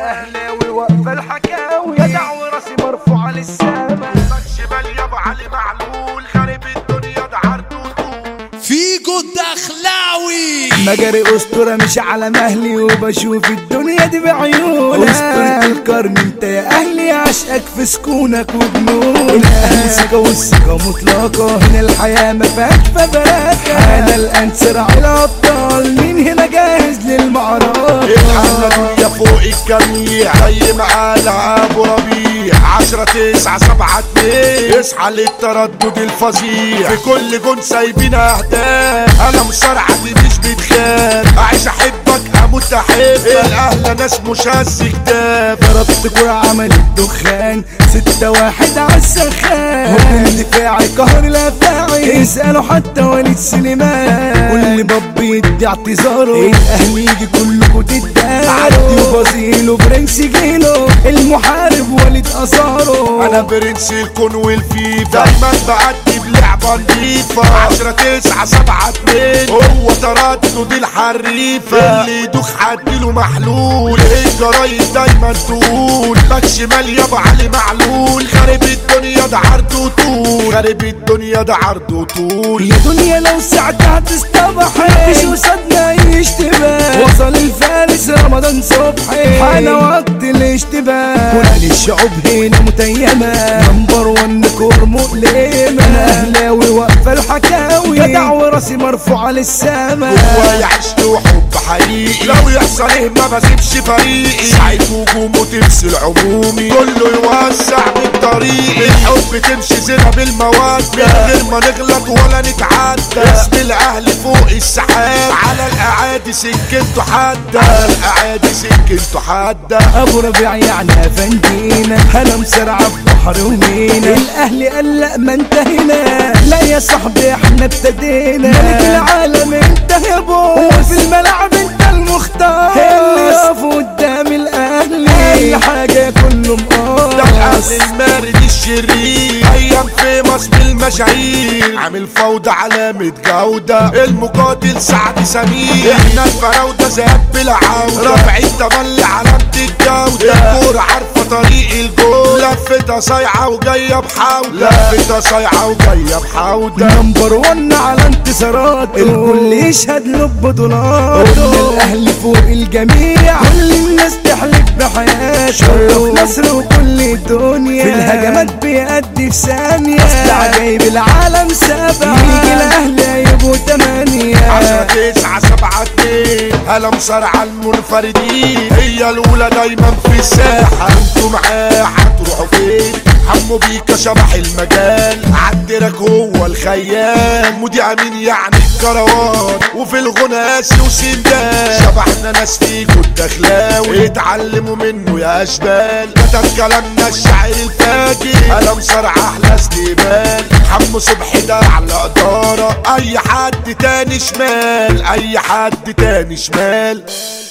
اهلاوي واقفه الحكاوي جدع وراسي مرفوعه للسما شمال يابا علي معلول خارب الدنيا ده عرض وطول فيجو الدخلاوي مجاري اسطوره مش على مهلي وبشوف الدنيا دي بعيوني اسطوره القرن انت يا اهلي عشقك في سكونك وجنون الاهلي ثقه والثقه مطلقه هنا الحياه ما فيهاش فبراكه انا الان صراع الابطال مين هنا جاهز للمعركه الحملة دنيا فوق الجميع زي ما قال ابو ربيع عشرة تسعة سبعة اتنين اصحى للتردد الفظيع في كل جون سايبين اهداف انا مصارعة دي مش بتخاف اعيش احبك اموت احبك الاهل ناس مش هز كتاب ضربت كرة عمل الدخان ستة واحد عالسخان هجوم دفاعي قهر الافاعي اسألوا حتى وليد سليمان كل باب يدي اعتذاره الاهلي يجي كلكوا تداروا عدي وبازيل وبرنس جيلو المحارب وليد اثاره انا برنس الكون والفيفا دايما بعدي بلعبة نضيفة عشرة تسعة سبعة اتنين هو تردد الحريفة اللي يدوخ عديله محلول الجرايد دايما تقول باك شمال يابا علي معلول خارب الدنيا ده عرض وطول خارب الدنيا ده عرض وطول يا دنيا لو ساعتها هتستبح مفيش قصادنا اي اشتباه وصل الفارس رمضان صبحي حان وقت الاشتباه كل الشعوب هنا متيمة نمبر ون كور مؤلمة انا اهلاوي واقفة الحكاوي جدع وراسي مرفوعة للسما هو يعيش له حب حقيقي لو يحصل ايه ما بسيبش فريقي ساعة هجومه تمثل عمومي كله يوسع من طريقي الحب تمشي زنا بالمواد من غير ما نغلط ولا نتعدى اسم الاهل فوق السحاب على الاعادي سكنته حادة على الاعادي سكنته حادة ابو ربيع يعني افندينا انا مسرعة في بحر ومينا الاهلي قال لا ما انتهينا لا يا صاحبي احنا ابتدينا ملك العالم انت يا بوس وفي الملعب انت المختار اللي يقف قدام الاهلي اي حاجة كله ده الاهل مقاص المارد الشرير ايام فيمس بالمشاهير عامل فوضى علامة جودة المقاتل سعد سمير احنا الفراودة ذهب بلا عودة رافع التملي علامة الجودة الكورة عارفة طريق الجول لفتها صايعة وجاية بحودة لفتها صايعة وجاية بحودة نمبر ون على انتصارات الكل يشهد له ببطولات الاهلي فوق الجميع كل الناس تحلف بحياته شرف مصر وكل الدنيا في الهجمات بيأدي في ثانية اصل جايب العالم سبعة يجي الاهلي يبقوا تمانية عشرة تسعة سبعة اتنين هلا مصارعة المنفردين هي الأولى دايما في الساحة انتوا معاه هتروحوا فين حمو بيكا شبح المجال عالدرك هو الخيال مودي امين يعني الكروان وفي الغنى قاسي وسندان شبحنا ناس فيكوا الدخلاوي اتعلموا منه يا اشبال كتب كلامنا الشاعر الفاجر انا مصارعة احلى استقبال حمو صبحي ده على قدارة اي حد تاني شمال اي حد تاني شمال